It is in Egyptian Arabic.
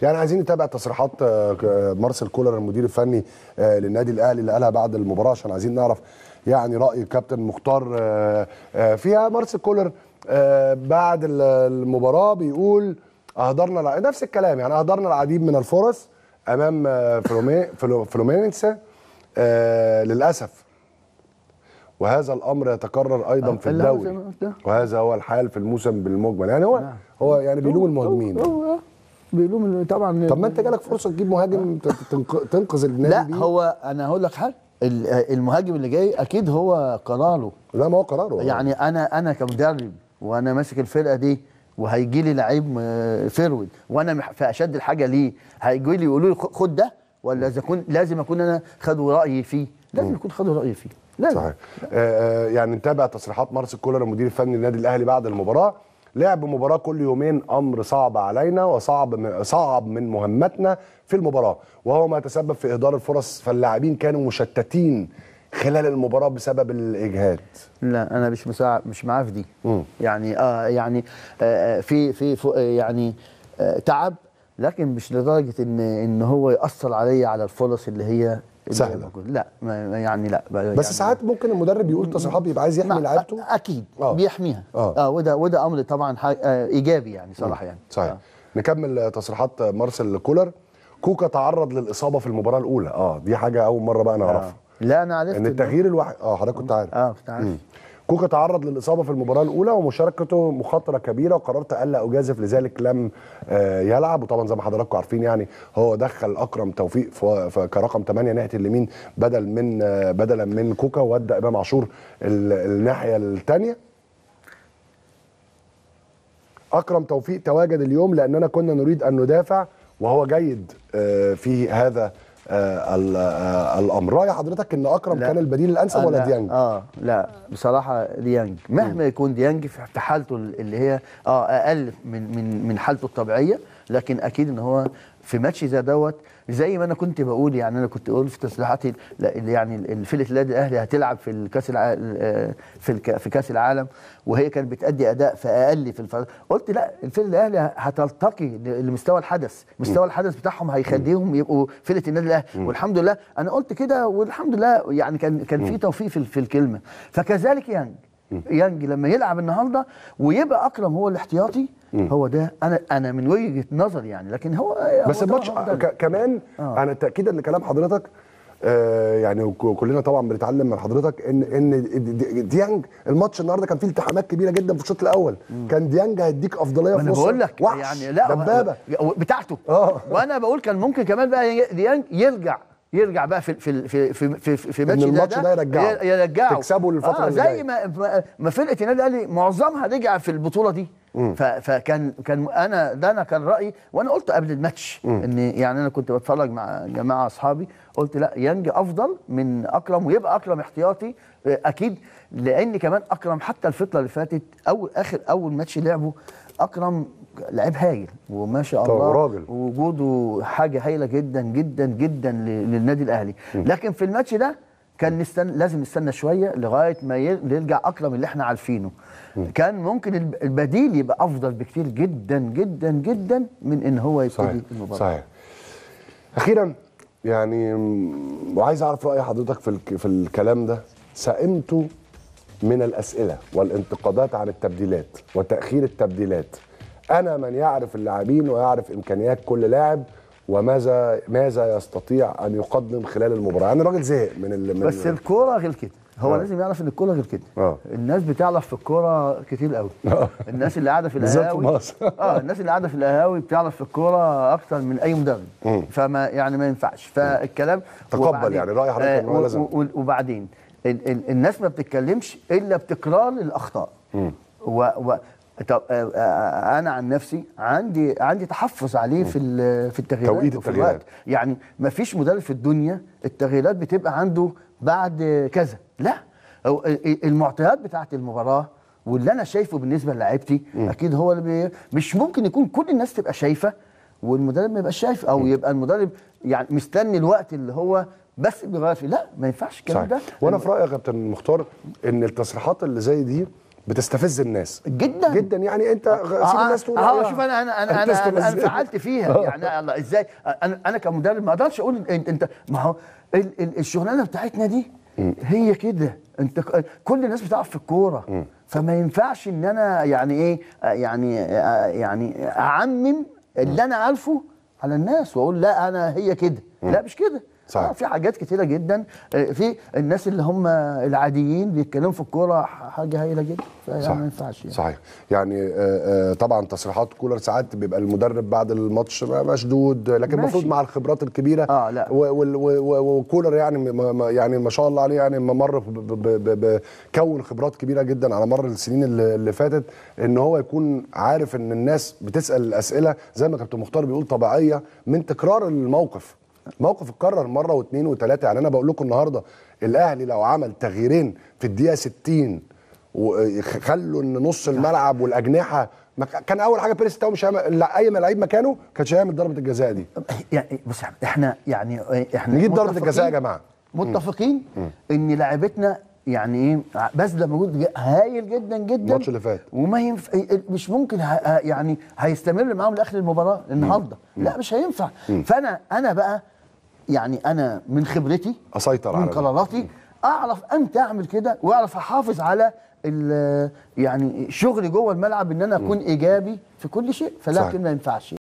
يعني عايزين نتابع تصريحات آه، ك- مارسيل كولر المدير الفني آه، للنادي الاهلي اللي قالها بعد المباراه عشان عايزين نعرف يعني راي الكابتن مختار آه، آه، فيها مارسيل كولر آه، بعد ال- المباراه بيقول اهدرنا الع- نفس الكلام يعني اهدرنا العديد من الفرص امام آه، فلومي- فلو- فلومينينس آه، للاسف وهذا الامر يتكرر ايضا في اللي هو زي الدوري ما قلت. وهذا هو الحال في الموسم بالمجمل يعني هو هو يعني بيلوم المهاجمين هو هو بيلوم طبعا طب ما انت جالك فرصه تجيب مهاجم ت- تنق- تنقذ النادي لا بيه. هو انا هقول لك حاجه ال- المهاجم اللي جاي اكيد هو قراره لا ما هو قراره يعني انا انا كمدرب وانا ماسك الفرقه دي وهيجي لي لعيب آه، فيرود وانا مح- في اشد الحاجه ليه هيجوا لي يقولوا لي خ- خد ده ولا اذا كنت لازم اكون انا خدوا رايي فيه لازم يكون خدوا رايي فيه لازم صحيح آه آه، يعني نتابع تصريحات مارسيل كولر المدير الفني للنادي الاهلي بعد المباراه لعب مباراه كل يومين امر صعب علينا وصعب م- صعب من مهمتنا في المباراه وهو ما تسبب في اهدار الفرص فاللاعبين كانوا مشتتين خلال المباراه بسبب الاجهاد لا انا مش مساع مش معاه في دي مم. يعني اه يعني آه في في فوق- آه، يعني آه تعب لكن مش لدرجه ان ان هو ياثر عليا على الفرص اللي هي اللي هي سهلة. موجودة. لا ما ما- يعني لا بس يعني ساعات ممكن المدرب يقول تصريحات بيبقى عايز يحمي مع- لعيبته اكيد آه. آه. بيحميها آه. اه, آه وده وده امر طبعا ح- آه ايجابي يعني صراحه يعني صحيح آه. نكمل تصريحات مارسيل كولر كوكا تعرض للاصابه في المباراه الاولى اه دي حاجه اول مره بقى نعرفها آه. لا انا عرفت ان إنه- التغيير الواحد اه حضرتك كنت عارف اه كنت عارف مم. كوكا تعرض للاصابه في المباراه الاولى ومشاركته مخاطره كبيره وقررت الا اجازف لذلك لم آه، يلعب وطبعا زي ما حضراتكم عارفين يعني هو دخل اكرم توفيق ف- ف- كرقم 8 ناحيه اليمين بدل من آه، بدلا من كوكا وادى امام عاشور ال- الناحيه الثانيه اكرم توفيق تواجد اليوم لاننا كنا نريد ان ندافع وهو جيد آه، في هذا آه، ال- آه، الامر راي حضرتك ان اكرم لا. كان البديل الانسب آه ولا لا، ديانج اه لا بصراحه ديانج مهما يكون ديانج في في حالته اللي هي اه اقل من من من حالته الطبيعيه لكن اكيد ان هو في ماتش زي دوت زي ما انا كنت بقول يعني انا كنت اقول في تصريحاتي لا، يعني فرقه النادي الاهلي هتلعب في الكاس الع... آه، في الك... في كاس العالم وهي كانت بتأدي اداء في اقل في الفرق قلت لا الفرقه الاهلي هتلتقي ل- لمستوى الحدث مستوى الحدث بتاعهم هيخليهم يبقوا فرقه النادي الاهلي والحمد لله انا قلت كده والحمد لله يعني كان كان في توفيق في, في الكلمه فكذلك يانج يانج لما يلعب النهارده ويبقى اكرم هو الاحتياطي هو ده انا انا من وجهه نظري يعني لكن هو بس هو الماتش طبعاً هو ده. ك- كمان آه. انا تاكيدا لكلام حضرتك آه يعني وك- كلنا طبعا بنتعلم من حضرتك ان ان دي- ديانج الماتش النهارده كان فيه التحامات كبيره جدا في الشوط الاول كان ديانج هيديك افضليه ما في انا نص بقول لك وحش يعني لا دبابه هو- بتاعته آه. وانا بقول كان ممكن كمان بقى ديانج يرجع يرجع بقى في في في في في, في ماتش الماتش ده يرجعه. يرجعه تكسبه الفترة آه اللي جاية. زي ما ما- ما فرقه النادي الاهلي معظمها رجع في البطوله دي ف- فكان كان انا ده انا كان رايي وانا قلت قبل الماتش ان يعني انا كنت بتفرج مع جماعه اصحابي قلت لا يانج افضل من اكرم ويبقى اكرم احتياطي آه، اكيد لان كمان اكرم حتى الفتره اللي فاتت اول اخر اول ماتش لعبه اكرم لعيب هايل وما شاء طبعا الله راجل. وجوده حاجه هايله جدا جدا جدا ل- للنادي الاهلي لكن في الماتش ده كان نستنى لازم نستنى شويه لغايه ما ي- يرجع اكرم اللي احنا عارفينه كان ممكن الب- البديل يبقى افضل بكتير جدا جدا جدا من ان هو صحيح يبتدي المباراه صحيح اخيرا يعني م- وعايز اعرف راي حضرتك في الك- في الكلام ده سئمت من الاسئله والانتقادات عن التبديلات وتاخير التبديلات انا من يعرف اللاعبين ويعرف امكانيات كل لاعب وماذا ماذا يستطيع ان يقدم خلال المباراه يعني الراجل زهق من ال من بس الكوره غير كده هو آه. لازم يعرف ان الكوره غير كده آه. الناس بتعرف في الكوره كتير قوي الناس اللي قاعده في بالذات في القهاوي مصر. اه الناس اللي قاعده في القهاوي بتعرف في الكوره اكتر من اي مدرب فما يعني ما ينفعش فالكلام تقبل وبعدين- يعني رأي حضرتك إن هو و- لازم- و- وبعدين ال ال الناس ما بتتكلمش الا بتكرار الاخطاء و و طب آه، آه، انا عن نفسي عندي عندي تحفظ عليه في ال- في التغييرات توقيت وفي التغييرات. الوقت يعني ما فيش مدرب في الدنيا التغييرات بتبقى عنده بعد كذا لا هو المعطيات بتاعت المباراه واللي انا شايفه بالنسبه للاعيبتي اكيد هو اللي بي مش ممكن يكون كل الناس تبقى شايفه والمدرب ما يبقاش شايف او يبقى المدرب يعني مستني الوقت اللي هو بس بيغير فيه لا ما ينفعش الكلام صحيح ده وانا في رايي يا كابتن مختار ان التصريحات اللي زي دي بتستفز الناس جدا جدا يعني انت غ- سيب الناس تقول اه رأيها. شوف انا انا انا أنت انا, أنا استفزني. انفعلت فيها يعني الله ازاي انا انا كمدرب ما اقدرش اقول انت انت ما هو ال- ال- الشغلانه بتاعتنا دي هي كده انت ك- كل الناس بتعرف في الكوره فما ينفعش ان انا يعني ايه آه، يعني آه، يعني اعمم اللي انا عارفه على الناس واقول لا انا هي كده لا مش كده صحيح. آه في حاجات كتيره جدا آه، في الناس اللي هم العاديين بيتكلموا في الكوره ح- حاجه هايله جدا فيعني ما ينفعش يعني. صحيح يعني آه، آه، طبعا تصريحات كولر ساعات بيبقى المدرب بعد الماتش مشدود لكن ماشي. المفروض مع الخبرات الكبيره آه، لا. و- وال- و- و- وكولر يعني ما- ما- يعني ما شاء الله عليه يعني ما مر ب- ب- ب- بكون خبرات كبيره جدا على مر السنين اللي اللي فاتت ان هو يكون عارف ان الناس بتسال الاسئله زي ما كابتن مختار بيقول طبيعيه من تكرار الموقف موقف اتكرر مره واثنين وثلاثه يعني انا بقول لكم النهارده الاهلي لو عمل تغييرين في الدقيقه 60 وخلوا ان نص الملعب والاجنحه ما ك- كان اول حاجه بيريز تاو مش هيعمل لا، اي لعيب مكانه كانش هيعمل ضربه الجزاء دي يعني بص يا أحمد، احنا يعني احنا نجيب ضربة متفقين- الجزاء يا جماعة. متفقين ان لعيبتنا يعني ايه باذله مجهود ج- هايل جدا جدا الماتش اللي فات. وما ينف... مش ممكن ه... ه- يعني هيستمر معاهم لاخر المباراه النهارده لا مش هينفع فانا انا بقى يعني انا من خبرتي أسيطر من على ده. قراراتي اعرف امتى اعمل كده واعرف احافظ على ال- يعني شغلي جوه الملعب ان انا اكون ايجابي في كل شيء صحيح. فلكن ما ينفعش